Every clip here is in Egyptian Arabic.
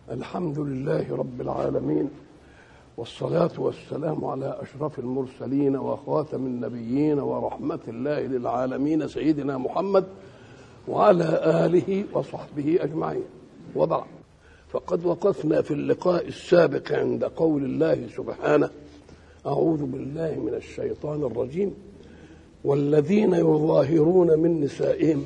الحمد لله رب العالمين والصلاة والسلام على أشرف المرسلين وخاتم النبيين ورحمة الله للعالمين سيدنا محمد وعلى آله وصحبه أجمعين وبعد فقد وقفنا في اللقاء السابق عند قول الله سبحانه أعوذ بالله من الشيطان الرجيم والذين يظاهرون من نسائهم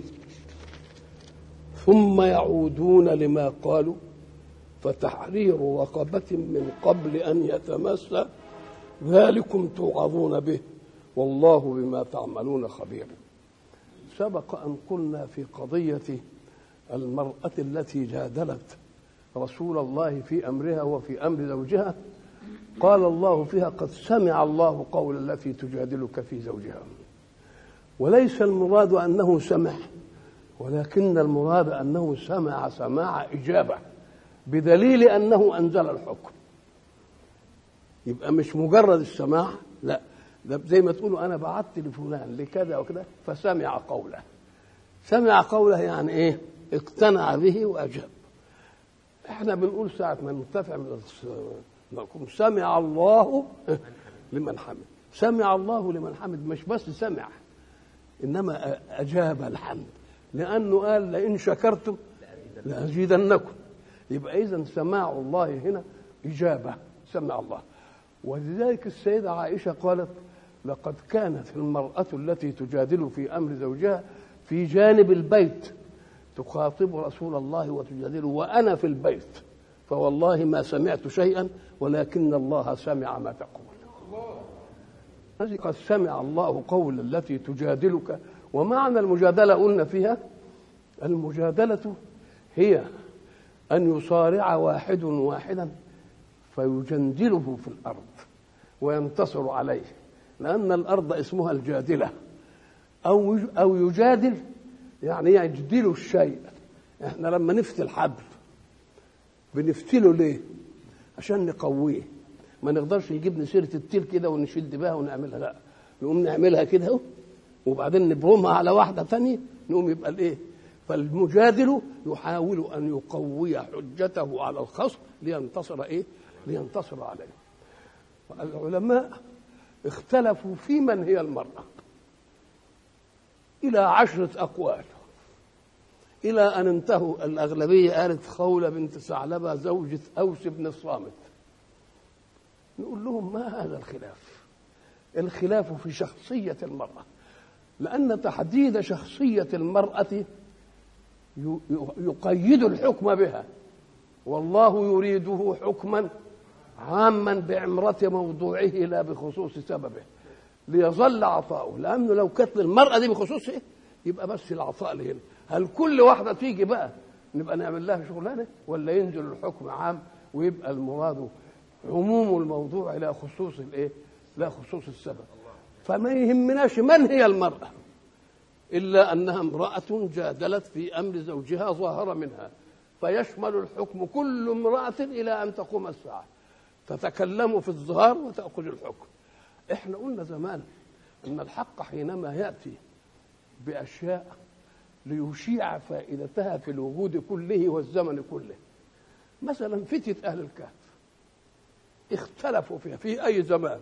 ثم يعودون لما قالوا فتحرير رقبة من قبل أن يتمس ذلكم توعظون به والله بما تعملون خبير سبق أن قلنا في قضية المرأة التي جادلت رسول الله في أمرها وفي أمر زوجها قال الله فيها قد سمع الله قول التي تجادلك في زوجها وليس المراد أنه سمع ولكن المراد أنه سمع سماع إجابة بدليل أنه أنزل الحكم يبقى مش مجرد السماع لا ده زي ما تقولوا أنا بعت لفلان لكذا وكذا فسمع قوله سمع قوله يعني إيه اقتنع به وأجاب احنا بنقول ساعة ما نرتفع من نقول سمع الله لمن حمد سمع الله لمن حمد مش بس سمع إنما أجاب الحمد لأنه قال لئن شكرتم لأزيدنكم يبقى إذا سماع الله هنا إجابة سمع الله ولذلك السيدة عائشة قالت لقد كانت المرأة التي تجادل في أمر زوجها في جانب البيت تخاطب رسول الله وتجادله وأنا في البيت فوالله ما سمعت شيئا ولكن الله سمع ما تقول هذه قد سمع الله قول التي تجادلك ومعنى المجادلة قلنا فيها المجادلة هي أن يصارع واحد واحدا فيجندله في الأرض وينتصر عليه لأن الأرض اسمها الجادلة أو أو يجادل يعني يجدل الشيء احنا لما نفتي الحبل بنفتله ليه؟ عشان نقويه ما نقدرش نجيب سيره التيل كده ونشد بها ونعملها لا نقوم نعملها كده اهو وبعدين نبرمها على واحده ثانيه نقوم يبقى الايه؟ فالمجادل يحاول ان يقوي حجته على الخصم لينتصر ايه؟ لينتصر عليه. العلماء اختلفوا في من هي المراه. الى عشره اقوال. الى ان انتهوا الاغلبيه قالت خوله بنت ثعلبه زوجة اوس بن الصامت. نقول لهم ما هذا الخلاف؟ الخلاف في شخصيه المراه. لان تحديد شخصيه المراه يقيد الحكم بها والله يريده حكما عاما بعمرة موضوعه لا بخصوص سببه ليظل عطاؤه لأنه لو كانت المرأة دي بخصوص إيه يبقى بس العطاء لهنا هل كل واحدة تيجي بقى نبقى نعمل لها شغلانة ولا ينزل الحكم عام ويبقى المراد عموم الموضوع إلى خصوص الإيه لا خصوص السبب فما يهمناش من هي المرأة إلا أنها امرأة جادلت في أمر زوجها ظاهر منها فيشمل الحكم كل امرأة إلى أن تقوم الساعة تتكلم في الظهار وتأخذ الحكم احنا قلنا زمان أن الحق حينما يأتي بأشياء ليشيع فائدتها في الوجود كله والزمن كله مثلا فتية أهل الكهف اختلفوا فيها في أي زمان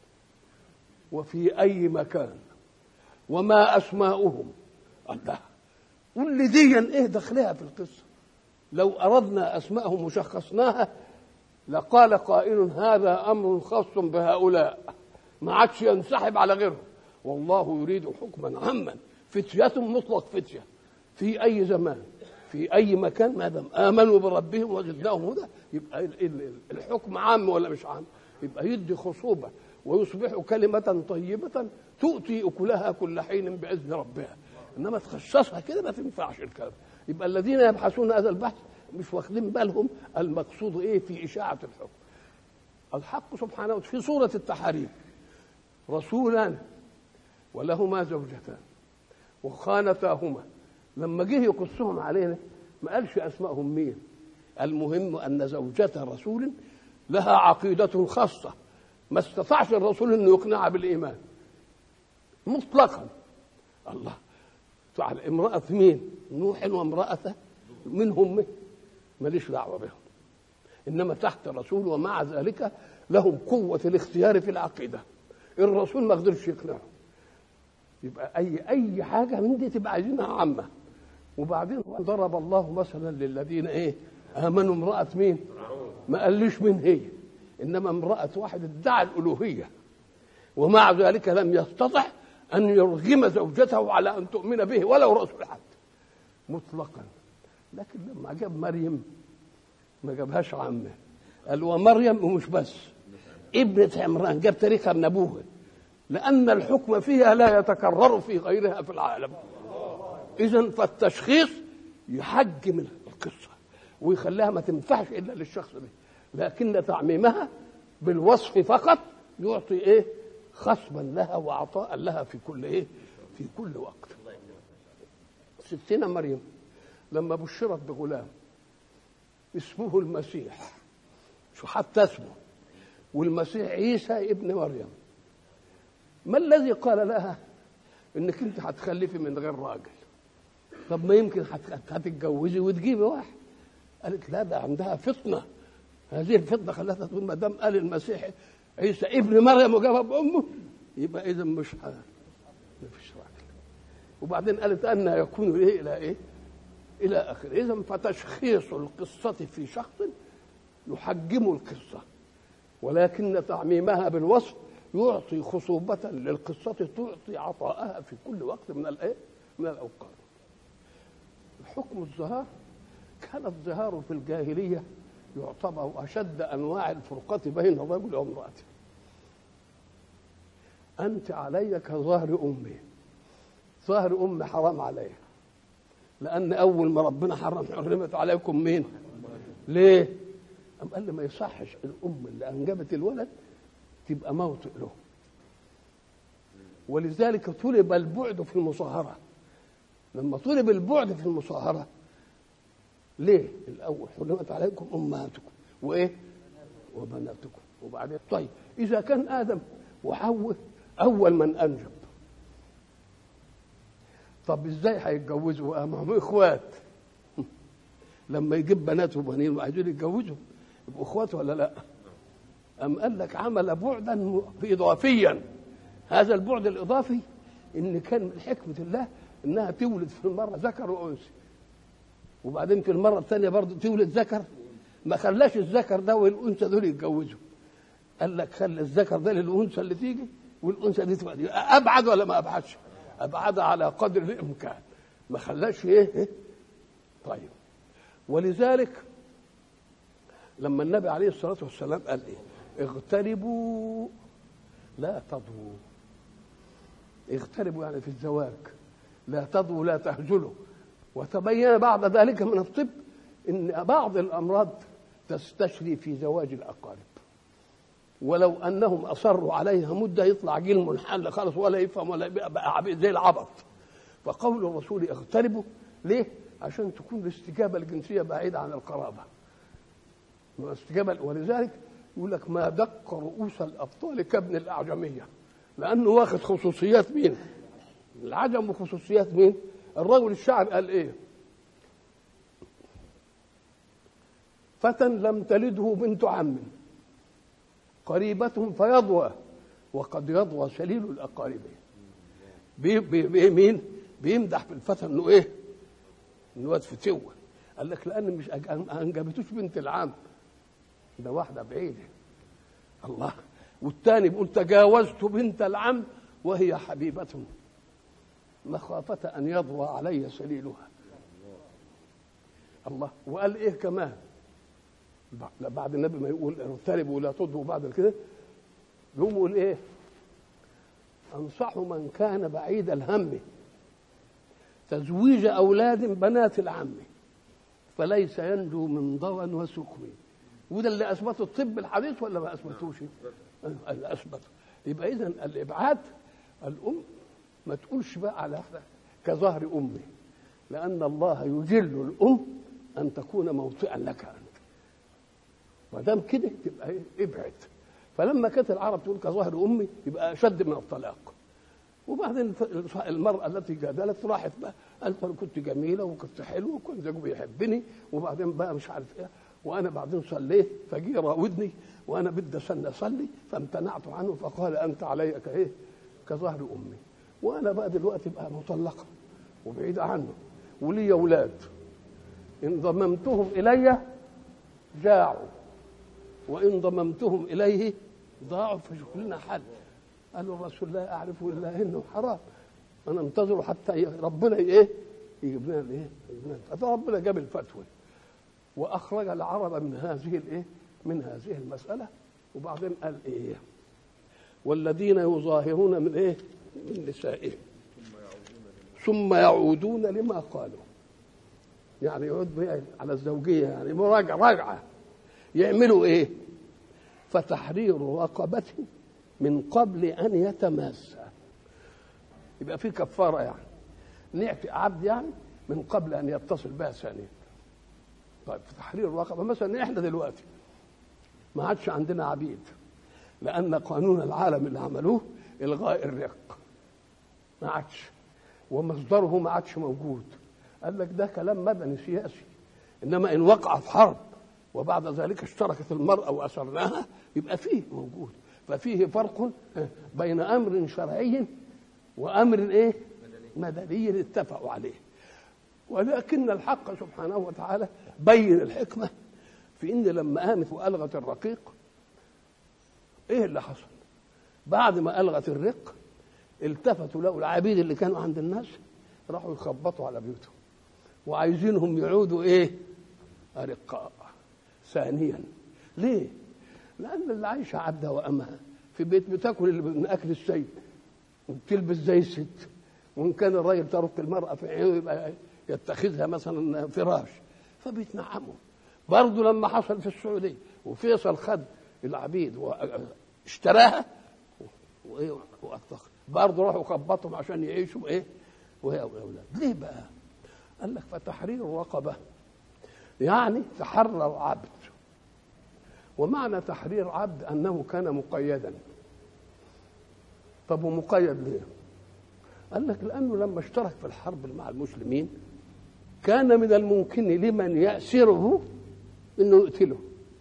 وفي أي مكان وما أسماؤهم الله قل لي ديا إيه دخلها في القصة لو أردنا أسماءهم وشخصناها لقال قائل هذا أمر خاص بهؤلاء ما عادش ينسحب على غيرهم والله يريد حكما عاما فتية مطلق فتية في أي زمان في أي مكان ما دام آمنوا بربهم وزدناهم هدى يبقى الحكم عام ولا مش عام يبقى يدي خصوبة ويصبح كلمة طيبة تؤتي أكلها كل حين بإذن ربها إنما تخصصها كده ما تنفعش الكلام يبقى الذين يبحثون هذا البحث مش واخدين بالهم المقصود إيه في إشاعة الحكم الحق سبحانه وتعالى في سورة التحريم رسولان ولهما زوجتان وخانتاهما لما جه يقصهم علينا ما قالش أسمائهم مين المهم أن زوجة رسول لها عقيدة خاصة ما استطاعش الرسول انه يقنعها بالايمان مطلقا الله تعالى امرأة مين؟ نوح وامرأته منهم ماليش دعوة بهم انما تحت رسول ومع ذلك لهم قوه الاختيار في العقيده الرسول ما قدرش يقنعهم يبقى اي اي حاجه من دي تبقى عايزينها عامه وبعدين ضرب الله مثلا للذين ايه امنوا امراه مين ما قاليش مين هي انما امراه واحد ادعى الالوهيه ومع ذلك لم يستطع ان يرغم زوجته على ان تؤمن به ولو رسول حد مطلقا لكن لما جاب مريم ما جابهاش عامه قال ومريم ومش بس ابنة عمران جاب تاريخها من ابوها لأن الحكم فيها لا يتكرر في غيرها في العالم إذا فالتشخيص يحجم القصة ويخليها ما تنفعش إلا للشخص ده لكن تعميمها بالوصف فقط يعطي إيه خصبا لها وعطاء لها في كل إيه في كل وقت ستنا مريم لما بشرت بغلام اسمه المسيح شو حتى اسمه والمسيح عيسى ابن مريم ما الذي قال لها انك انت هتخلفي من غير راجل طب ما يمكن هتتجوزي وتجيبي واحد قالت لا ده عندها فطنه هذه الفطنه خلتها تقول ما دام قال المسيح عيسى ابن مريم وجابها بامه يبقى اذا مش ه... ما فيش راجل وبعدين قالت ان يكون ايه الى ايه الى اخره اذا فتشخيص القصه في شخص يحجم القصه ولكن تعميمها بالوصف يعطي خصوبة للقصة تعطي عطاءها في كل وقت من الايه؟ من الاوقات. حكم الظهار كان الظهار في الجاهلية يعتبر أشد أنواع الفرقة بين الرجل وامرأته. أنت علي كظهر أمي. ظهر أمي حرام عليها. لأن أول ما ربنا حرم حرمت عليكم مين؟ ليه؟ أم قال لي ما يصحش الأم اللي أنجبت الولد تبقى موطئ له ولذلك طلب البعد في المصاهرة لما طلب البعد في المصاهرة ليه الأول حرمت عليكم أمهاتكم وإيه وبناتكم وبعدين طيب إذا كان آدم وحواء أول من أنجب طب إزاي هيتجوزوا ما هم إخوات لما يجيب بنات وبنين وعايزين يتجوزوا يبقوا إخوات ولا لأ؟ أم قال لك عمل بعدا إضافيا هذا البعد الإضافي إن كان من حكمة الله إنها تولد في المرة ذكر وأنثى وبعدين في المرة الثانية برضه تولد ذكر ما خلاش الذكر ده والأنثى دول يتجوزوا قال لك خلي الذكر ده للأنثى اللي تيجي والأنثى دي تبقى دي. أبعد ولا ما أبعدش؟ أبعد على قدر الإمكان ما خلاش إيه؟, إيه؟ طيب ولذلك لما النبي عليه الصلاة والسلام قال إيه؟ اغتربوا لا تضووا اغتربوا يعني في الزواج لا تضووا لا تهزلوا وتبين بعد ذلك من الطب ان بعض الامراض تستشري في زواج الاقارب ولو انهم اصروا عليها مده يطلع جيل منحل خالص ولا يفهم ولا يبقى زي العبط فقول الرسول اغتربوا ليه؟ عشان تكون الاستجابه الجنسيه بعيده عن القرابه الاستجابه ولذلك يقول لك ما دق رؤوس الابطال كابن الاعجميه لانه واخد خصوصيات مين؟ العجم وخصوصيات مين؟ الرجل الشاعر قال ايه؟ فتى لم تلده بنت عم قريبة فيضوى وقد يضوى سليل الأقارب بي بي مين؟ بيمدح في الفتى انه ايه؟ انه واد فتوه قال لك لان مش انجبتوش بنت العم ده واحدة بعيدة الله والثاني بيقول تجاوزت بنت العم وهي حبيبة مخافة أن يضوى علي سليلها الله وقال إيه كمان بعد النبي ما يقول اغتربوا ولا تضوا بعد كده يقول إيه أنصح من كان بعيد الهم تزويج أولاد بنات العم فليس ينجو من ضوى وسقم وده اللي اثبته الطب الحديث ولا ما اثبتوش؟ اللي اثبته يبقى اذا الابعاد الام ما تقولش بقى على كظهر امي لان الله يجل الام ان تكون موطئا لك انت ما دام كده تبقى ايه ابعد فلما كانت العرب تقول كظهر امي يبقى اشد من الطلاق وبعدين المرأة التي جادلت راحت بقى قالت أنا كنت جميلة وكنت حلوة وكنت زوجي بيحبني وبعدين بقى مش عارف إيه وانا بعدين صليت فجي راودني وانا بدي استنى اصلي فامتنعت عنه فقال انت علي كايه كظهر امي وانا بقى دلوقتي بقى مطلقه وبعيده عنه ولي اولاد ان ضممتهم الي جاعوا وان ضممتهم اليه ضاعوا فشوف لنا حل قالوا الرسول لا اعرف الا انه حرام انا انتظره حتى ربنا ايه يجيب لنا الايه يجيب لنا فربنا جاب الفتوى واخرج العرب من هذه الايه من هذه المساله وبعدين قال ايه والذين يظاهرون من ايه من نسائهم ثم يعودون لما قالوا يعني يعود على الزوجيه يعني مراجعه راجعه يعملوا ايه فتحرير رقبه من قبل ان يتماسى يبقى في كفاره يعني نعتق عبد يعني من قبل ان يتصل بها ثانيا طيب في تحرير الرقبه مثلا احنا دلوقتي ما عادش عندنا عبيد لان قانون العالم اللي عملوه الغاء الرق ما عادش ومصدره ما عادش موجود قال لك ده كلام مدني سياسي انما ان وقعت حرب وبعد ذلك اشتركت المراه واسرناها يبقى فيه موجود ففيه فرق بين امر شرعي وامر ايه مدني اتفقوا عليه ولكن الحق سبحانه وتعالى بين الحكمه في ان لما قامت والغت الرقيق ايه اللي حصل بعد ما الغت الرق التفتوا لقوا العبيد اللي كانوا عند الناس راحوا يخبطوا على بيوتهم وعايزينهم يعودوا ايه ارقاء ثانيا ليه لان اللي عايشه عبده وامها في بيت بتاكل من اكل السيد وبتلبس زي الست وان كان الراجل ترك المراه في عينه يبقى يتخذها مثلا فراش فبيتنعموا برضه لما حصل في السعوديه وفيصل خد العبيد واشتراها وايه واطلق برضه راحوا خبطهم عشان يعيشوا ايه وهي اولاد ليه بقى؟ قال لك فتحرير الرقبه يعني تحرر عبد ومعنى تحرير عبد انه كان مقيدا طب ومقيد ليه؟ قال لك لانه لما اشترك في الحرب مع المسلمين كان من الممكن لمن يأسره انه يقتله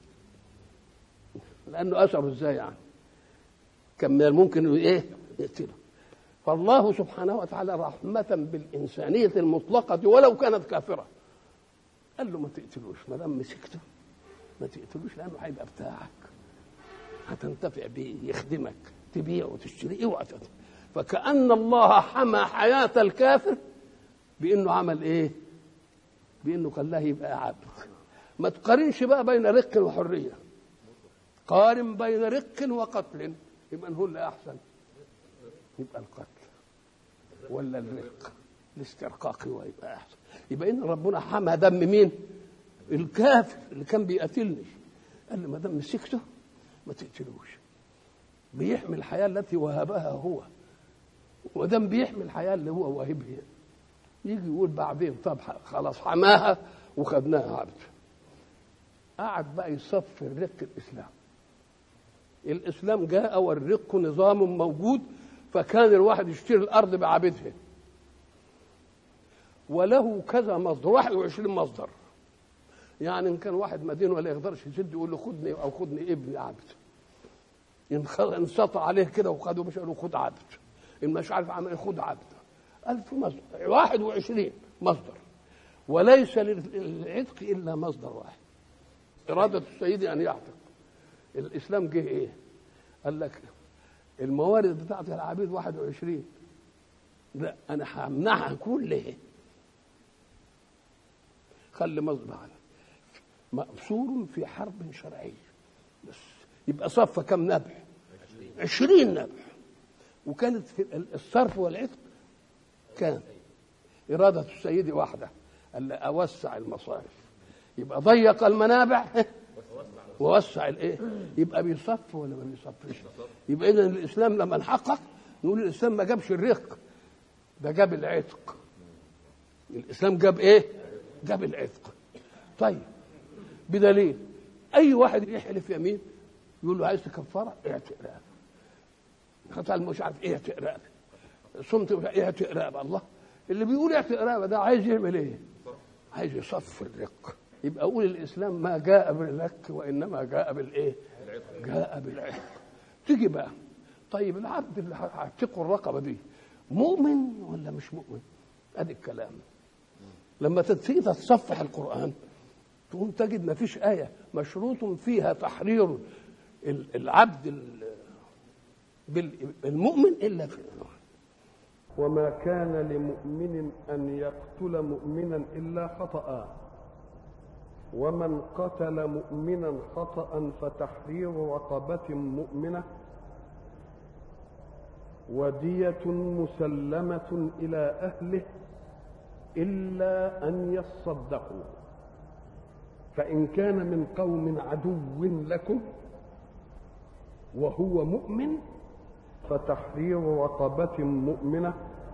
لانه اثره ازاي يعني كان من الممكن انه ايه يقتله فالله سبحانه وتعالى رحمة بالإنسانية المطلقة ولو كانت كافرة قال له ما تقتلوش ما دام مسكته ما تقتلوش لأنه هيبقى بتاعك هتنتفع بيه يخدمك تبيعه وتشتريه اوعى فكأن الله حمى حياة الكافر بأنه عمل إيه؟ بأنه خلاه يبقى عبد ما تقارنش بقى بين رق وحرية قارن بين رق وقتل يبقى هو اللي أحسن يبقى القتل ولا الرق الاسترقاق هو يبقى أحسن يبقى إن ربنا حمى دم مين؟ الكافر اللي كان بيقتلني قال لي ما دام مسكته ما تقتلوش بيحمي الحياة التي وهبها هو ودام بيحمي الحياة اللي هو واهبها يجي يقول بعدين طب خلاص حماها وخدناها عبد قعد بقى يصفي الرق الإسلام الإسلام جاء والرق نظام موجود فكان الواحد يشتري الأرض بعبدها وله كذا مصدر 21 مصدر يعني ان كان واحد مدين ولا يقدرش يسد يقول له خدني او خدني ابني عبد انسطع عليه كده وخده مش قال له خد عبد ان مش عارف عمل خد عبد ألف مصدر 21 مصدر وليس للعتق الا مصدر واحد اراده السيد ان يعتق الاسلام جه ايه؟ قال لك الموارد بتاعت العبيد 21 لا انا همنعها كلها خلي مصدر على مأسور في حرب شرعية بس يبقى صف كم نبع عشرين نبع وكانت في الصرف والعتق كان إرادة السيد واحدة ألا أوسع المصارف يبقى ضيق المنابع ووسع الايه يبقى بيصف ولا ما بيصفش يبقى اذا الاسلام لما نحقق نقول الاسلام ما جابش الرق ده جاب العتق الاسلام جاب ايه جاب العتق طيب بدليل اي واحد يحلف يمين يقول له عايز تكفره اعتق رقبه قتل مش عارف ايه اعتق رقبه صمت اعتق رقبه الله اللي بيقول اعتق رقبه ده عايز يعمل ايه عايز يصفي الرق يبقى قول الاسلام ما جاء باللك وانما جاء بالايه جاء بالعتق تيجي بقى طيب العبد اللي هيعتقه الرقبه دي مؤمن ولا مش مؤمن ادي الكلام لما تيجي تتصفح القران تقوم تجد ما فيش ايه مشروط فيها تحرير العبد المؤمن الا في وما كان لمؤمن ان يقتل مؤمنا الا خطأ ومن قتل مؤمنا خطأ فتحرير رقبة مؤمنة ودية مسلمة إلى أهله إلا أن يصدقوا فإن كان من قوم عدو لكم وهو مؤمن فتحرير رقبة مؤمنة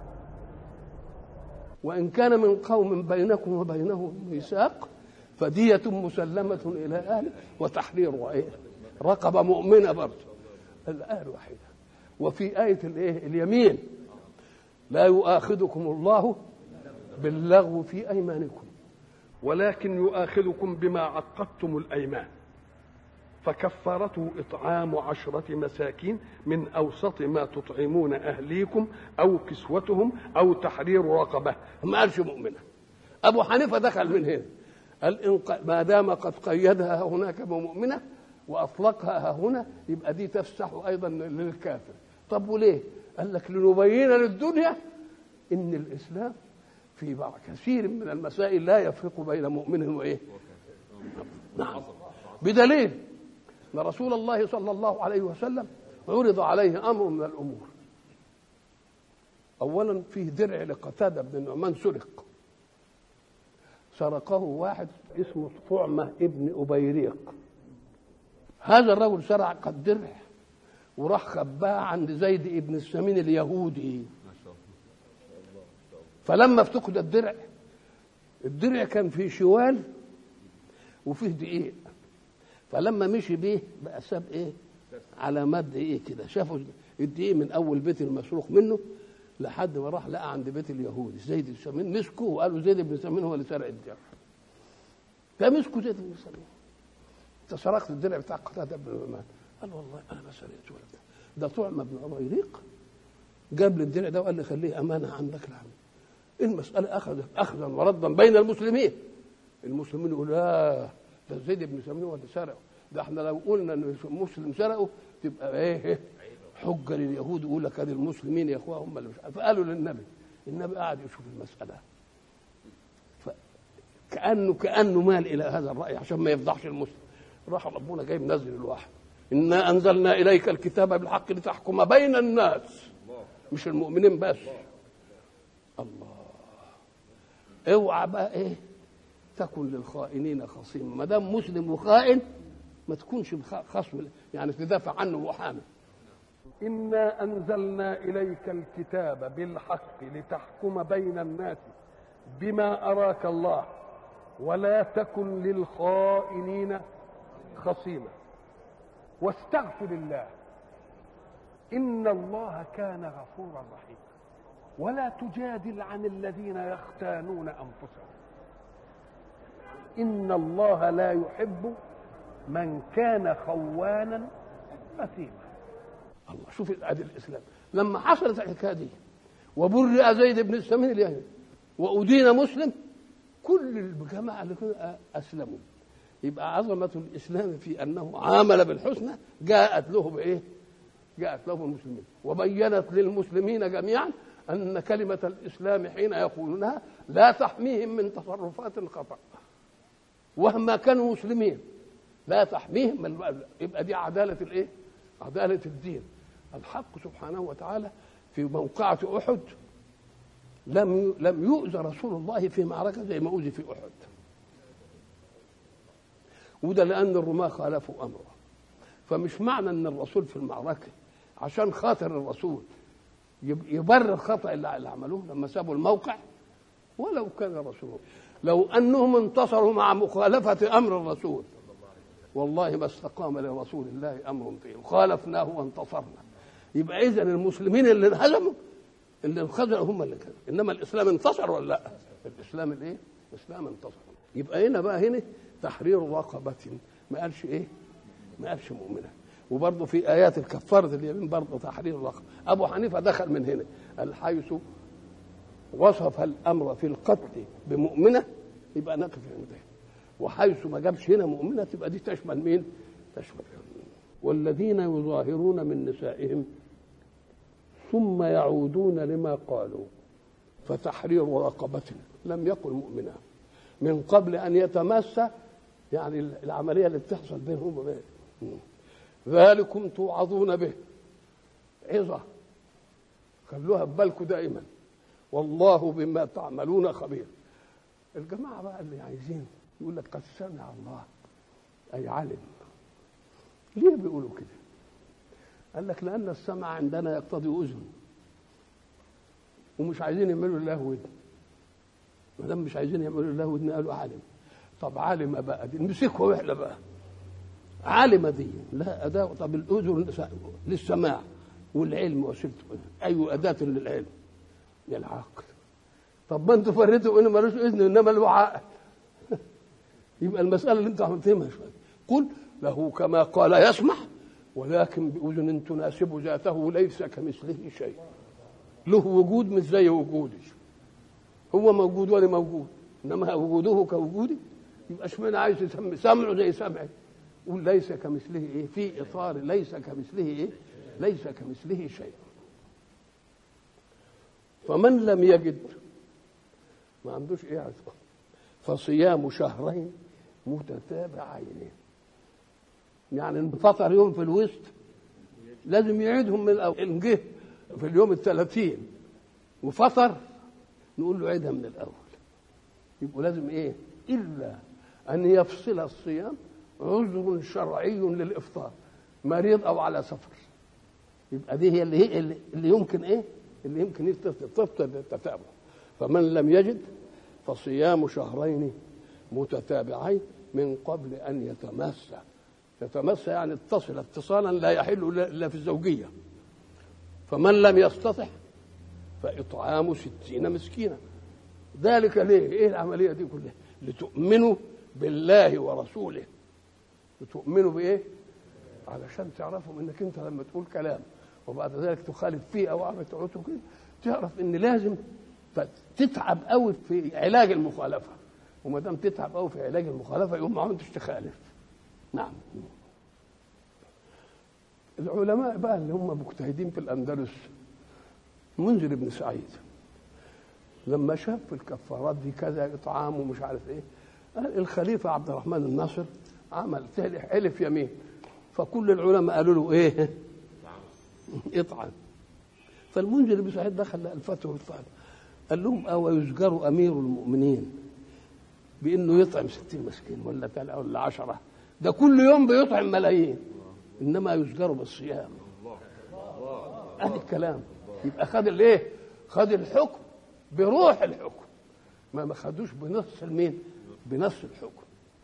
وإن كان من قوم بينكم وبينهم ميثاق فدية مسلمة إلى أهله وتحرير إيه؟ رقبة مؤمنة برضه الآية الوحيدة وفي آية الإيه؟ اليمين لا يؤاخذكم الله باللغو في أيمانكم ولكن يؤاخذكم بما عقدتم الأيمان فكفارته إطعام عشرة مساكين من أوسط ما تطعمون أهليكم أو كسوتهم أو تحرير رقبة ما قالش مؤمنة أبو حنيفة دخل من هنا قال ما دام قد قيدها هناك بمؤمنة وأطلقها هنا يبقى دي تفسح أيضا للكافر طب وليه قال لك لنبين للدنيا إن الإسلام في بعض كثير من المسائل لا يفرق بين مؤمن وإيه نعم بدليل ان رسول الله صلى الله عليه وسلم عرض عليه امر من الامور اولا فيه درع لقتاده بن النعمان سرق سرقه واحد اسمه طعمه ابن ابيريق هذا الرجل سرق الدرع وراح خباه عند زيد ابن السمين اليهودي فلما افتقد الدرع الدرع كان فيه شوال وفيه دقيق فلما مشي بيه بقى ساب ايه علامات ايه كده شافوا الدقيق من اول بيت المسروق منه لحد ما راح لقى عند بيت اليهودي زيد بن سمين مسكوه وقالوا زيد بن سمين هو اللي سرق الدرع فمسكوا زيد بن سمين انت سرقت الدرع بتاع قتاده بن نعمان قال والله انا ما سرقت ولا ده طعم ابن عميريق جاب لي الدرع ده وقال لي خليه امانه عندك العم المساله اخذت اخذا وردا بين المسلمين المسلمين يقولوا لا ده زيد بن سمين هو اللي سرقه ده احنا لو قلنا ان مسلم سرقه تبقى ايه حجه لليهود يقول لك ادي المسلمين يا اخويا هم اللي مش فقالوا للنبي النبي قعد يشوف المساله كانه كانه مال الى هذا الراي عشان ما يفضحش المسلم راح ربنا جاي منزل الواحد انا انزلنا اليك الكتاب بالحق لتحكم بين الناس مش المؤمنين بس الله اوعى بقى ايه تكن للخائنين خصيما ما دام مسلم وخائن ما تكونش خصم يعني تدافع عنه وحامي إنا أنزلنا إليك الكتاب بالحق لتحكم بين الناس بما أراك الله ولا تكن للخائنين خصيما واستغفر الله إن الله كان غفورا رحيما ولا تجادل عن الذين يختانون أنفسهم إن الله لا يحب من كان خوانا أثيما الله شوف ادي الاسلام لما حصلت الحكايه دي وبرئ زيد بن السمين اليهودي وادين مسلم كل الجماعه اللي كانوا اسلموا يبقى عظمه الاسلام في انه عامل بالحسنى جاءت له بايه؟ جاءت له المسلمين وبينت للمسلمين جميعا ان كلمه الاسلام حين يقولونها لا تحميهم من تصرفات خطا وهما كانوا مسلمين لا تحميهم من يبقى دي عداله الايه؟ عداله الدين الحق سبحانه وتعالى في موقعة أحد لم لم يؤذى رسول الله في معركة زي ما أوذي في أحد وده لأن الرماة خالفوا أمره فمش معنى أن الرسول في المعركة عشان خاطر الرسول يبرر الخطأ اللي عملوه لما سابوا الموقع ولو كان رسول لو أنهم انتصروا مع مخالفة أمر الرسول والله ما استقام لرسول الله أمر فيه وخالفناه وانتصرنا يبقى اذا المسلمين اللي انهزموا اللي انخذلوا هم اللي كانوا انما الاسلام انتصر ولا لا؟ الاسلام الايه؟ الاسلام انتصر يبقى هنا بقى هنا تحرير رقبة ما قالش ايه ما قالش مؤمنة وبرضه في آيات الكفارة اليمين برضه تحرير رقبة أبو حنيفة دخل من هنا قال حيث وصف الأمر في القتل بمؤمنة يبقى نقف عنده وحيث ما جابش هنا مؤمنة تبقى دي تشمل مين؟ تشمل والذين يظاهرون من نسائهم ثم يعودون لما قالوا فتحرير رقبة لم يقل مؤمنا من قبل أن يتمس يعني العملية اللي بتحصل بينهم وبين ذلكم توعظون به عظة خلوها ببالكم دائما والله بما تعملون خبير الجماعة بقى اللي عايزين يقول لك قد سمع الله أي علم ليه بيقولوا كده قال لك لأن السمع عندنا يقتضي أذن ومش عايزين يعملوا لله ودن ما دام مش عايزين يعملوا لله ودن قالوا عالم طب عالم بقى دي نمسكها واحنا بقى عالم دي لا أداة طب الأذن للسماع والعلم وسيلته أي أيوة أداة للعلم يا العقل طب ما انتوا فريتوا انه ملوش اذن انما له عقل يبقى المساله اللي انتوا عملتوها شويه قل له كما قال يسمع ولكن باذن تناسب ذاته ليس كمثله شيء له وجود مش زي وجودي هو موجود وانا موجود انما وجوده كوجودي يبقى اشمعنى عايز يسمي سمعه زي سمعي قول ليس كمثله ايه في اطار ليس كمثله ايه ليس كمثله شيء فمن لم يجد ما عندوش ايه عزقه فصيام شهرين متتابعين يعني انفطر يوم في الوسط لازم يعيدهم من الاول ان جه في اليوم الثلاثين وفطر نقول له عيدها من الاول يبقوا لازم ايه الا ان يفصل الصيام عذر شرعي للافطار مريض او على سفر يبقى دي هي اللي هي اللي يمكن ايه اللي يمكن تفطر التتابع فمن لم يجد فصيام شهرين متتابعين من قبل ان يتمس يتمس يعني اتصل اتصالا لا يحل الا في الزوجيه فمن لم يستطع فاطعام ستين مسكينا ذلك ليه ايه العمليه دي كلها لتؤمنوا بالله ورسوله لتؤمنوا بايه علشان تعرفوا انك انت لما تقول كلام وبعد ذلك تخالف فيه او عم تعوته كده تعرف ان لازم تتعب قوي في علاج المخالفه وما دام تتعب قوي في علاج المخالفه يقوم ما عدتش تخالف نعم العلماء بقى اللي هم مجتهدين في الاندلس منذر بن سعيد لما شاف في الكفارات دي كذا اطعام ومش عارف ايه قال الخليفه عبد الرحمن الناصر عمل حلف يمين فكل العلماء قالوا له ايه اطعم فالمنذر بن سعيد دخل الفتوى والفعل قال لهم أو يزجر أمير المؤمنين بأنه يطعم ستين مسكين ولا تلعة ولا عشرة ده كل يوم بيطعم ملايين إنما يزجر بالصيام هذا الكلام يبقى خد الايه خد الحكم بروح الحكم ما ما خدوش بنص المين بنص الحكم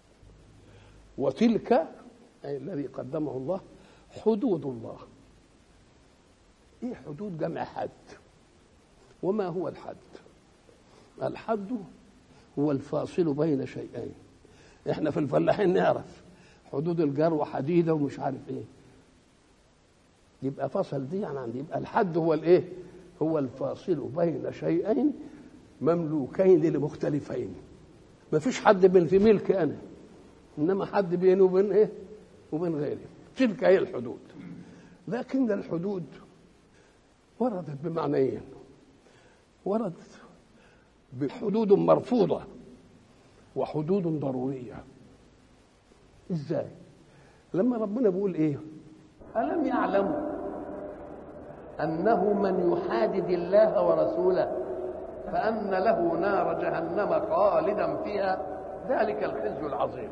وتلك أي الذي قدمه الله حدود الله ايه حدود جمع حد وما هو الحد الحد هو الفاصل بين شيئين احنا في الفلاحين نعرف حدود الجر حديده ومش عارف ايه يبقى فصل دي يعني عندي يبقى الحد هو الايه هو الفاصل بين شيئين مملوكين لمختلفين ما فيش حد في ملك انا انما حد بيني وبين ايه وبين غيري تلك هي الحدود لكن الحدود وردت بمعنيين وردت بحدود مرفوضة وحدود ضرورية ازاي لما ربنا بيقول ايه ألم يعلموا أنه من يحادد الله ورسوله فأن له نار جهنم خالدا فيها ذلك الخزي العظيم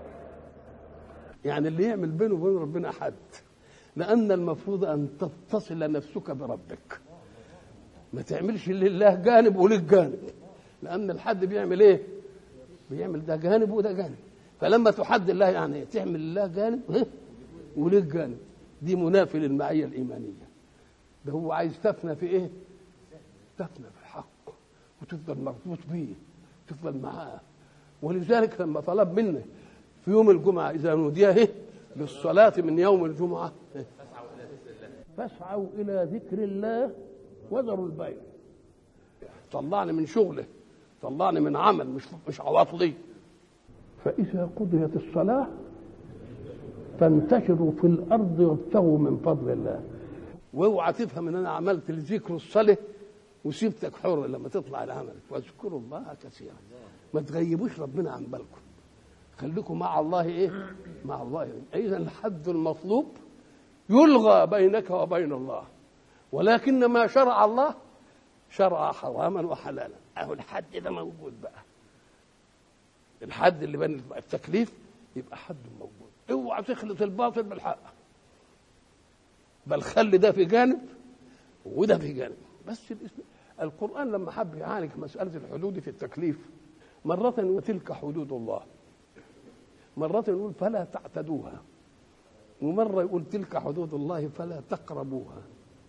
يعني اللي يعمل بينه وبين ربنا حد لأن المفروض أن تتصل نفسك بربك ما تعملش لله جانب ولك جانب لأن الحد بيعمل إيه؟ بيعمل ده جانب وده جانب فلما تحد الله يعني تعمل لله جانب ولك جانب دي منافي للمعية الإيمانية ده هو عايز تفنى في إيه؟ تفنى في الحق وتفضل مربوط بيه تفضل معاه ولذلك لما طلب منه في يوم الجمعة إذا نودي إيه؟ للصلاة من يوم الجمعة إيه؟ فاسعوا إلى ذكر الله وذروا البيع طلعني من شغله طلعني من عمل مش مش عواطلي فإذا قضيت الصلاة فانتشروا في الأرض وابتغوا من فضل الله واوعى تفهم ان انا عملت لذكر الصلاه وسيبتك حر لما تطلع لعملك واذكروا الله كثيرا ما تغيبوش ربنا عن بالكم خليكم مع الله ايه مع الله اذا الحد المطلوب يلغى بينك وبين الله ولكن ما شرع الله شرع حراما وحلالا اهو الحد ده موجود بقى الحد اللي بين التكليف يبقى حد موجود اوعى تخلط الباطل بالحق بل خلي ده في جانب وده في جانب بس الاسم القرآن لما حب يعالج مسألة الحدود في التكليف مرة وتلك حدود الله مرة يقول فلا تعتدوها ومرة يقول تلك حدود الله فلا تقربوها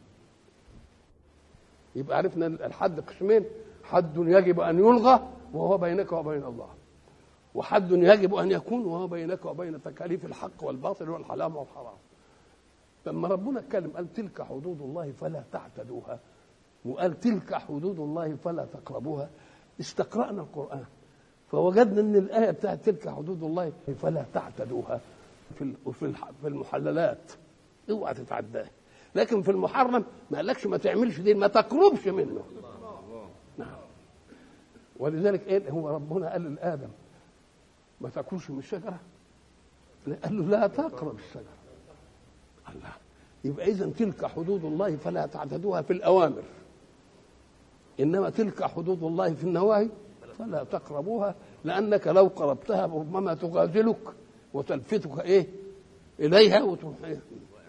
يبقى عرفنا الحد قسمين حد يجب أن يلغى وهو بينك وبين الله وحد يجب أن يكون وهو بينك وبين تكاليف الحق والباطل والحلال والحرام لما ربنا اتكلم قال تلك حدود الله فلا تعتدوها وقال تلك حدود الله فلا تقربوها استقرأنا القرآن فوجدنا ان الآية بتاعت تلك حدود الله فلا تعتدوها في في في المحللات اوعى تتعداها لكن في المحرم ما قالكش ما تعملش دي ما تقربش منه نعم ولذلك ايه هو ربنا قال لآدم ما تاكلش من الشجرة قال له لا تقرب الشجرة الله يبقى اذا تلك حدود الله فلا تعتدوها في الاوامر انما تلك حدود الله في النواهي فلا تقربوها لانك لو قربتها ربما تغازلك وتلفتك ايه اليها وتروح إيه؟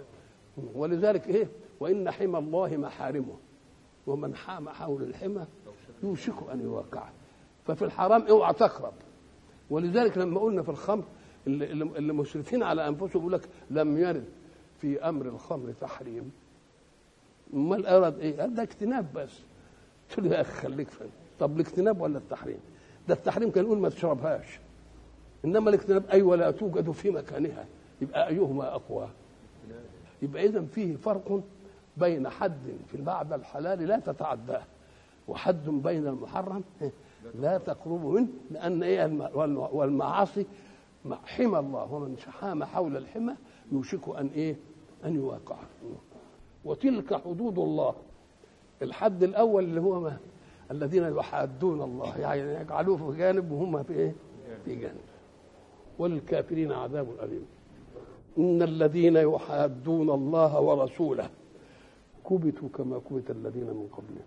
ولذلك ايه وان حمى الله محارمه ومن حام حول الحمى يوشك ان يوقعه ففي الحرام اوعى تقرب ولذلك لما قلنا في الخمر اللي, اللي مسرفين على انفسهم يقول لك لم يرد في امر الخمر تحريم امال اراد ايه؟ قال ده اجتناب بس قلت له يا اخي خليك فين طب الاجتناب ولا التحريم؟ ده التحريم كان يقول ما تشربهاش انما الاجتناب اي أيوة ولا توجد في مكانها يبقى ايهما اقوى؟ يبقى اذا فيه فرق بين حد في بعد الحلال لا تتعداه وحد بين المحرم لا تقرب منه لان ايه والمعاصي حمى الله ومن حام حول الحمى يوشك ان ايه ان يواقع وتلك حدود الله الحد الاول اللي هو ما الذين يحادون الله يعني يجعلوه في جانب وهم في ايه في جانب وللكافرين عذاب اليم ان الذين يحادون الله ورسوله كبتوا كما كبت الذين من قبلهم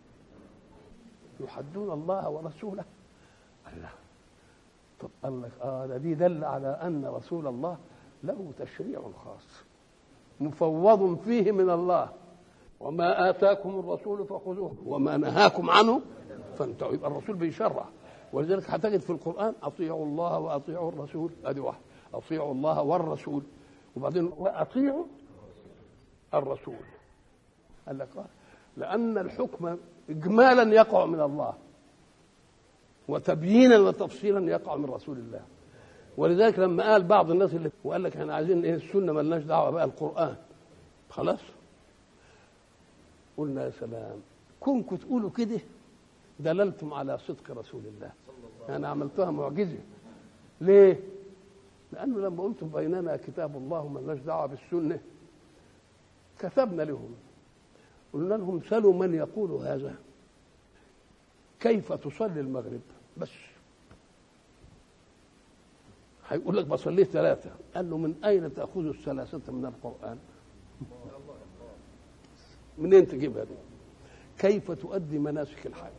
يحدون الله ورسوله الله طب قال لك اه ده دي دل على ان رسول الله له تشريع خاص مفوض فيه من الله وما آتاكم الرسول فخذوه وما نهاكم عنه فانتهوا يبقى الرسول بيشرع ولذلك هتجد في القرآن أطيعوا الله وأطيعوا الرسول أدي واحد أطيعوا الله والرسول وبعدين وأطيعوا الرسول قال لك لأن الحكم إجمالا يقع من الله وتبيينا وتفصيلا يقع من رسول الله ولذلك لما قال بعض الناس اللي وقال لك احنا عايزين ايه السنه ملناش دعوه بقى القران خلاص قلنا يا سلام كونكم تقولوا كده دللتم على صدق رسول الله انا عملتها معجزه ليه لانه لما قلتم بيننا كتاب الله ملناش دعوه بالسنه كتبنا لهم قلنا لهم سلوا من يقول هذا كيف تصلي المغرب بس هيقول لك بصليه ثلاثة قال له من أين تأخذ الثلاثة من القرآن منين تجيبها دي كيف تؤدي مناسك الحج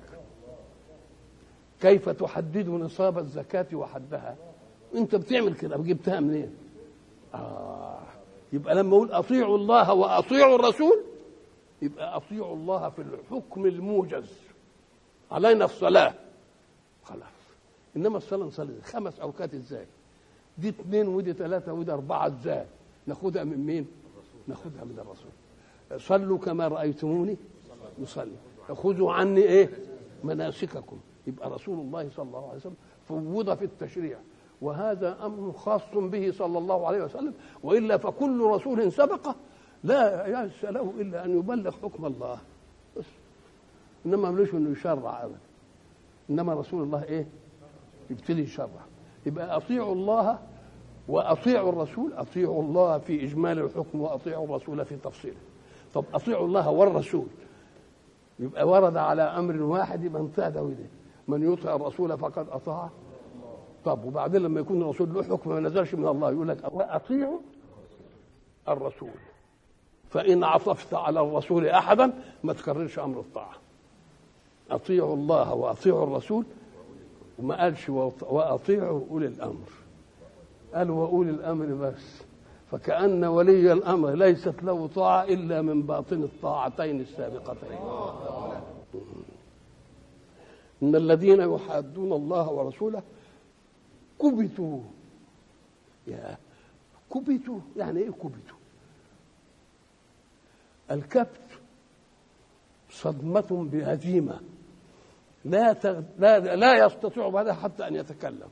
كيف تحدد نصاب الزكاة وحدها انت بتعمل كده جبتها منين آه يبقى لما اقول اطيعوا الله واطيعوا الرسول يبقى اطيعوا الله في الحكم الموجز علينا الصلاة خلاص انما الصلاة نصلي خمس اوقات ازاي دي اثنين ودي ثلاثة ودي أربعة ازاي ناخدها من مين ناخدها من الرسول صلوا كما رأيتموني نصلي خذوا عني ايه مناسككم يبقى رسول الله صلى الله عليه وسلم فوض في التشريع وهذا امر خاص به صلى الله عليه وسلم والا فكل رسول سبقه لا يأس له الا ان يبلغ حكم الله بس انما ملوش انه يشرع ابدا انما رسول الله ايه يبتدي يشرع يبقى اطيعوا الله واطيعوا الرسول اطيعوا الله في اجمال الحكم واطيعوا الرسول في تفصيله طب اطيعوا الله والرسول يبقى ورد على امر واحد يبقى انتهى ده من يطع الرسول فقد اطاع طب وبعدين لما يكون الرسول له حكم ما نزلش من الله يقول لك اطيعوا الرسول فان عطفت على الرسول احدا ما تكررش امر الطاعه اطيعوا الله واطيعوا الرسول وما قالش واطيعوا اولي الامر قال واولي الامر بس فكأن ولي الأمر ليست له طاعة إلا من باطن الطاعتين السابقتين إن الذين يحادون الله ورسوله كبتوا يا كبتوا يعني إيه كبتوا الكبت صدمة بهزيمة لا تغ... لا لا يستطيع بعدها حتى أن يتكلم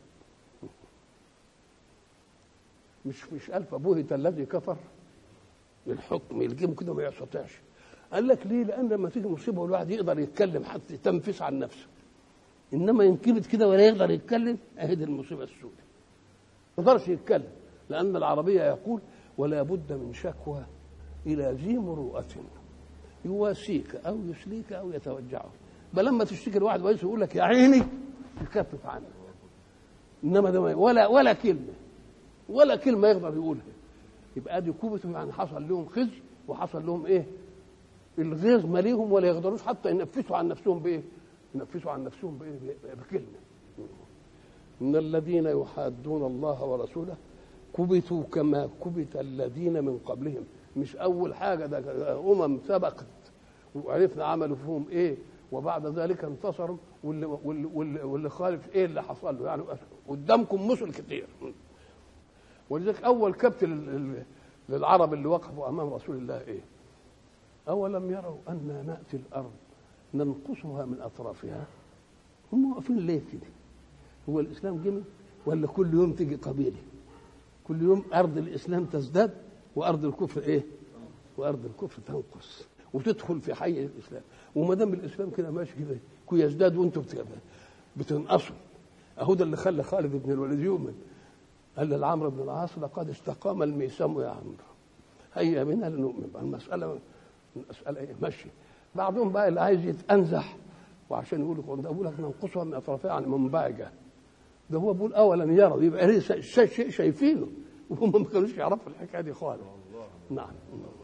مش مش ألف بهت الذي كفر الحكم يلجمه كده ما يستطيعش قال لك ليه؟ لأن لما تيجي مصيبة والواحد يقدر يتكلم حتى يتنفس عن نفسه إنما ينكبت كده ولا يقدر يتكلم أهي دي المصيبة السوداء ما يقدرش يتكلم لأن العربية يقول ولا بد من شكوى إلى ذي مروءة يواسيك أو يسليك أو يتوجعه بل لما تشتكي لواحد ويسر يقول لك يا عيني يخفف عنك إنما ده ولا ولا كلمة ولا كلمه يقدر يقولها يبقى دي كوبتهم يعني حصل لهم خزي وحصل لهم ايه الغيظ ماليهم ولا يقدروش حتى ينفسوا عن نفسهم بايه ينفسوا عن نفسهم بايه بكلمه ان الذين يحادون الله ورسوله كبتوا كما كبت الذين من قبلهم مش اول حاجه ده امم سبقت وعرفنا عملوا فيهم ايه وبعد ذلك انتصروا واللي, واللي, واللي, واللي خالف ايه اللي حصل له يعني قدامكم مثل كتير ولذلك اول كبت للعرب اللي وقفوا امام رسول الله ايه اولم يروا انا ناتي الارض ننقصها من اطرافها هم واقفين ليه كده هو الاسلام جميل ولا كل يوم تيجي قبيله كل يوم ارض الاسلام تزداد وارض الكفر ايه وارض الكفر تنقص وتدخل في حي الاسلام وما دام الاسلام كده ماشي كده كي يزداد وانتم بتنقصوا اهو ده اللي خلى خالد بن الوليد يؤمن قال لعمرو بن العاص لقد استقام الميسم يا عمرو هيا بنا لنؤمن المسألة المسألة إيه ماشي بعضهم بقى اللي عايز يتأنزح وعشان يقول لك ده بقول لك ننقصها من أطرافها عن منبعجة ده هو بيقول أولا يرى يبقى ليه شيء شايفينه وهم ما كانوش يعرفوا الحكاية دي خالص نعم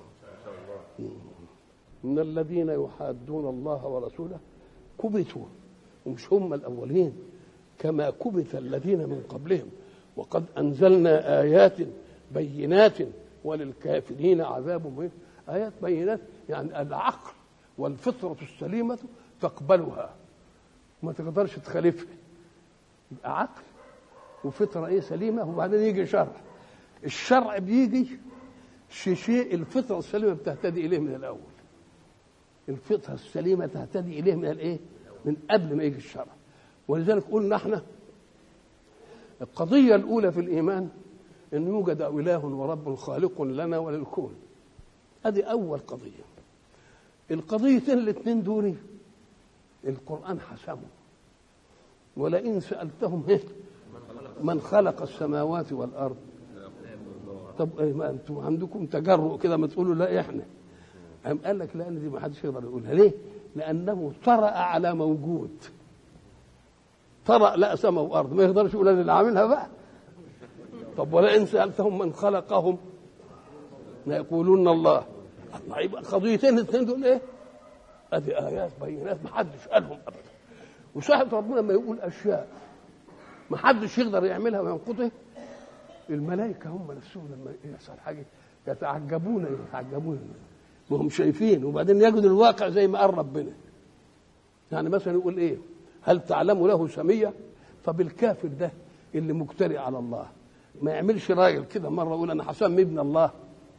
إن الذين يحادون الله ورسوله كبتوا ومش هم الأولين كما كبت الذين من قبلهم وقد أنزلنا آيات بينات وللكافرين عذاب مهين آيات بينات يعني العقل والفطرة السليمة تقبلها ما تقدرش تخالفها يبقى عقل وفطرة ايه سليمة وبعدين يجي شرع الشرع بيجي شيء الفطرة السليمة بتهتدي إليه من الأول الفطرة السليمة تهتدي إليه من الإيه؟ من قبل ما يجي الشرع ولذلك قلنا احنا القضية الأولى في الإيمان أن يوجد إله ورب خالق لنا وللكون هذه أول قضية القضيتين الاثنين دول القرآن حسمه ولئن سألتهم إيه من خلق السماوات والأرض طب إيه ما أنتم عندكم تجرؤ كده ما تقولوا لا إحنا قام قال لك لأن دي ما حدش يقدر يقولها ليه؟ لأنه طرأ على موجود طرأ لا سماء وارض ما يقدرش يقول انا اللي عاملها بقى طب ولئن سالتهم من خلقهم لا يقولون الله الله يبقى قضيتين الاثنين دول ايه؟ ادي ايات بينات ما حدش قالهم ابدا وصاحب ربنا لما يقول اشياء ما حدش يقدر يعملها وينقضها الملائكه هم نفسهم لما يحصل حاجه يتعجبون يتعجبون ما هم شايفين وبعدين يجدوا الواقع زي ما قال ربنا يعني مثلا يقول ايه هل تعلم له سمية طب الكافر ده اللي مجترئ على الله ما يعملش راجل كده مرة يقول أنا حسام ابن الله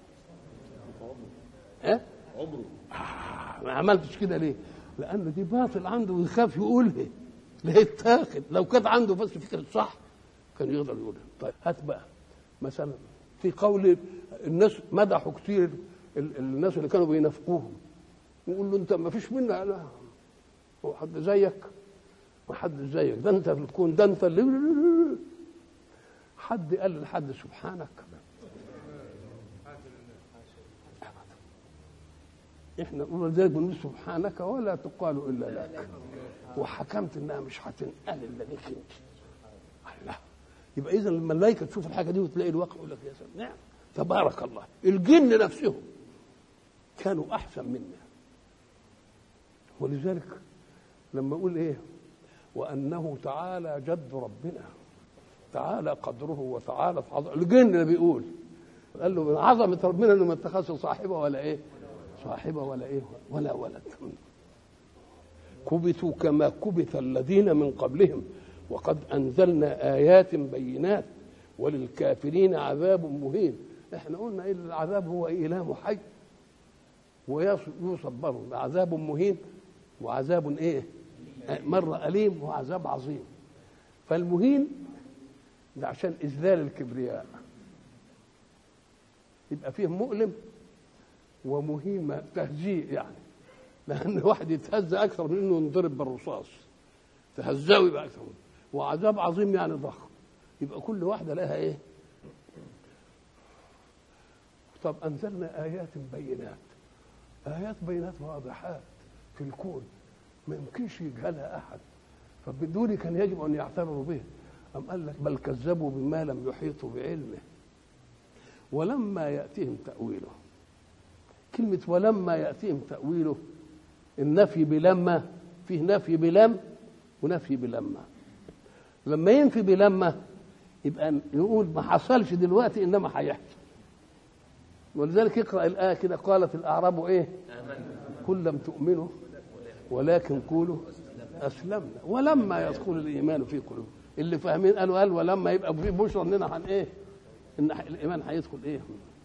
ها؟ عمره آه ما عملتش كده ليه؟ لأنه دي باطل عنده ويخاف يقولها ليه اتاخد لو كانت عنده بس فكره صح كان يقدر يقولها طيب هات بقى مثلا في قول الناس مدحوا كتير ال- الناس اللي كانوا بينافقوهم يقول له انت ما فيش منا لا هو حد زيك ما حد زيك ده انت في الكون ده انت اللي حد قال لحد سبحانك احنا نقول ذلك بنقول سبحانك ولا تقال الا لك وحكمت انها مش هتنقل الا لك انت الله يبقى اذا الملائكه تشوف الحاجه دي وتلاقي الواقع يقول لك يا سلام نعم تبارك الله الجن نفسهم كانوا احسن منا ولذلك لما اقول ايه وانه تعالى جد ربنا تعالى قدره وتعالى عظمه الجن اللي بيقول قال له من عظمه ربنا انه ما اتخذش صاحبه ولا ايه صاحبه ولا ايه ولا ولد كبتوا كما كبت الذين من قبلهم وقد انزلنا ايات بينات وللكافرين عذاب مهين احنا قلنا ايه العذاب هو ايلام حي ويوصف برضه عذاب مهين وعذاب ايه مرة أليم وعذاب عظيم فالمهين ده عشان إذلال الكبرياء يبقى فيه مؤلم ومهين ما- تهزيء يعني لأن واحد يتهزى أكثر من إنه ينضرب بالرصاص تهزاه يبقى أكثر منه وعذاب عظيم يعني ضخم يبقى كل واحدة لها إيه طب أنزلنا آيات بينات آيات بينات واضحات في الكون ما يمكنش يجهلها أحد فبدون كان يجب أن يعتبروا به أم قال لك بل كذبوا بما لم يحيطوا بعلمه ولما يأتيهم تأويله كلمة ولما يأتيهم تأويله النفي بلما فيه نفي بلم ونفي بلما لما ينفي بلما يبقى نقول ما حصلش دلوقتي انما هيحصل ولذلك اقرا الايه كده قالت الاعراب ايه كل لم تؤمنوا ولكن قولوا اسلمنا ولما يدخل الايمان في قلوبكم اللي فاهمين قالوا قال ولما يبقى في بشرى اننا هن ايه ان الايمان هيدخل ايه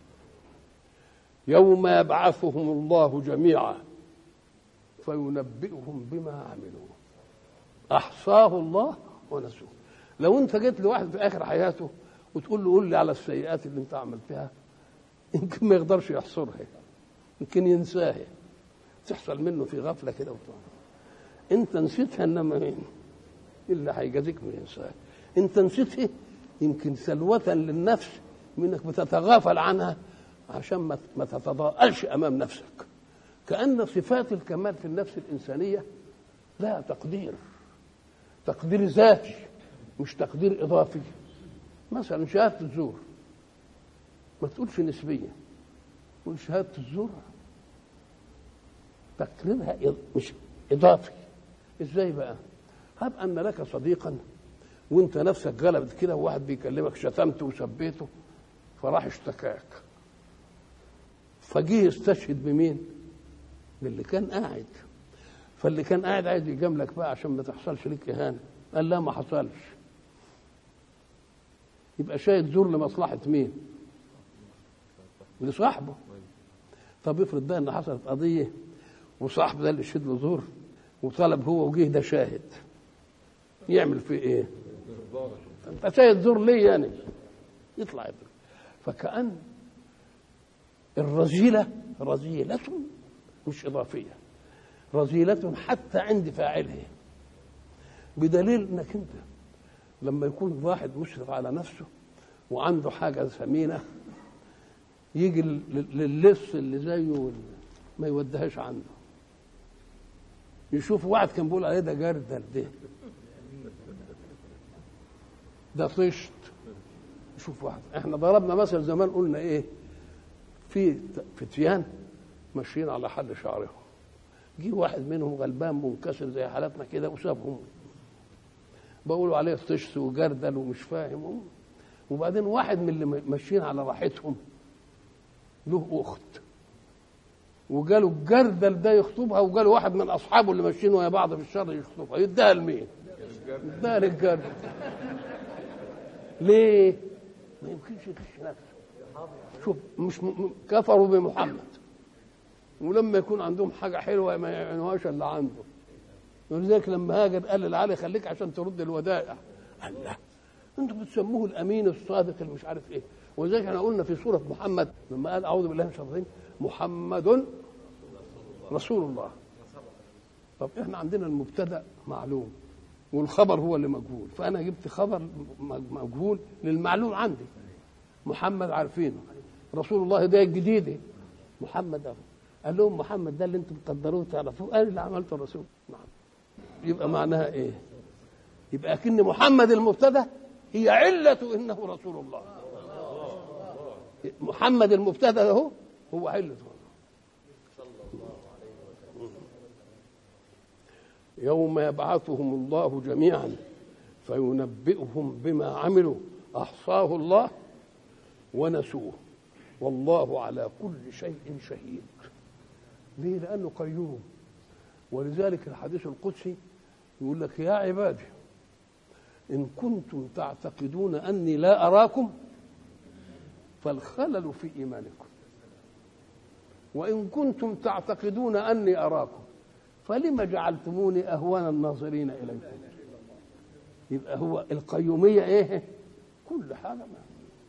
يوم يبعثهم الله جميعا فينبئهم بما عملوا احصاه الله ونسوه لو انت جيت لواحد في اخر حياته وتقول له قول لي على السيئات اللي انت عملتها يمكن ما يقدرش يحصرها يمكن ينساها تحصل منه في غفله كده وطبعا. انت نسيتها انما مين اللي هيجازيك من ينساها انت نسيتها يمكن سلوة للنفس منك بتتغافل عنها عشان ما ما تتضاءلش امام نفسك كان صفات الكمال في النفس الانسانيه لها تقدير تقدير ذاتي مش تقدير اضافي مثلا شهاده الزور ما تقولش نسبيه تقول شهاده الزور تقديرها إض- مش اضافي ازاي بقى هب ان لك صديقا وانت نفسك غلبت كده وواحد بيكلمك شتمته وسبيته فراح اشتكاك فجه يستشهد بمين باللي كان قاعد فاللي كان قاعد عايز يجاملك بقى عشان ما تحصلش ليك اهانه قال لا ما حصلش يبقى شاهد زور لمصلحه مين لصاحبه طب افرض بقى ان حصلت قضيه وصاحب ده اللي شد له زور وطلب هو وجه ده شاهد يعمل فيه ايه انت شاهد زور ليه يعني يطلع يضرب فكأن الرذيلة رذيلة مش إضافية رذيلة حتى عند فاعلها بدليل انك انت لما يكون واحد مشرف على نفسه وعنده حاجة ثمينة يجي لل- للص اللي زيه وال- ما يوديهاش عنده يشوف واحد كان بيقول عليه ده جردل ده ده طشت شوف واحد احنا ضربنا مثل زمان قلنا ايه في فتيان ماشيين على حل شعرهم جه واحد منهم غلبان منكسر زي حالتنا كده وسابهم بقولوا عليه طشت وجردل ومش فاهم وبعدين واحد من اللي ماشيين على راحتهم له اخت وجاله الجردل ده يخطبها وجاله واحد من اصحابه اللي ماشيين ويا بعض في الشر يخطبها يديها لمين؟ يديها للجردل ليه؟ ما يمكنش يغش نفسه شوف مش م... م- كفروا بمحمد ولما يكون عندهم حاجه حلوه ما يعينوهاش الا عنده ولذلك لما هاجر قال لعلي خليك عشان ترد الودائع قال لا انتم بتسموه الامين الصادق اللي مش عارف ايه ولذلك احنا قلنا في سوره محمد لما قال اعوذ بالله من الشيطان الرجيم محمد رسول الله طب احنا عندنا المبتدا معلوم والخبر هو اللي مجهول فانا جبت خبر مجهول للمعلوم عندي محمد عارفينه رسول الله ده الجديد محمد اهو قال لهم محمد ده اللي انتم تقدروه تعرفوه قال اللي عملته الرسول نعم يبقى معناها ايه يبقى كن محمد المبتدا هي علة انه رسول الله محمد المبتدا اهو هو علة يوم يبعثهم الله جميعا فينبئهم بما عملوا احصاه الله ونسوه والله على كل شيء شهيد ليه لانه قيوم ولذلك الحديث القدسي يقول لك يا عبادي ان كنتم تعتقدون اني لا اراكم فالخلل في ايمانكم وان كنتم تعتقدون اني اراكم فلم جعلتموني اهون الناظرين اليكم يبقى هو القيوميه ايه كل حاجه ما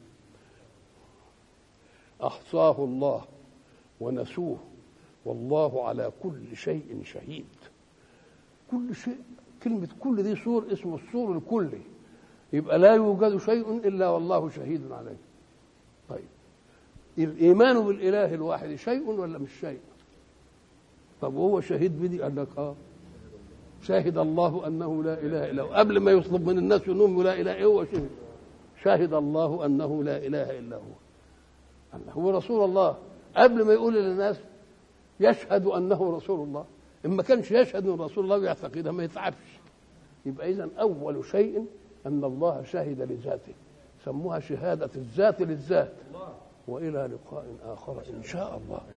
احصاه الله ونسوه والله على كل شيء شهيد كل شيء كلمة كل دي سور اسمه السور الكلي يبقى لا يوجد شيء إلا والله شهيد عليه طيب الإيمان بالإله الواحد شيء ولا مش شيء طب وهو شهيد بدي قال لك اه شهد الله أنه لا إله إلا هو قبل ما يطلب من الناس أنهم لا إله إلا هو شهد شهد الله أنه لا إله إلا هو هو رسول الله قبل ما يقول للناس يشهد انه رسول الله ان ما كانش يشهد ان رسول الله ويعتقدها ما يتعبش يبقى اذا اول شيء ان الله شهد لذاته سموها شهاده الذات للذات والى لقاء اخر ان شاء الله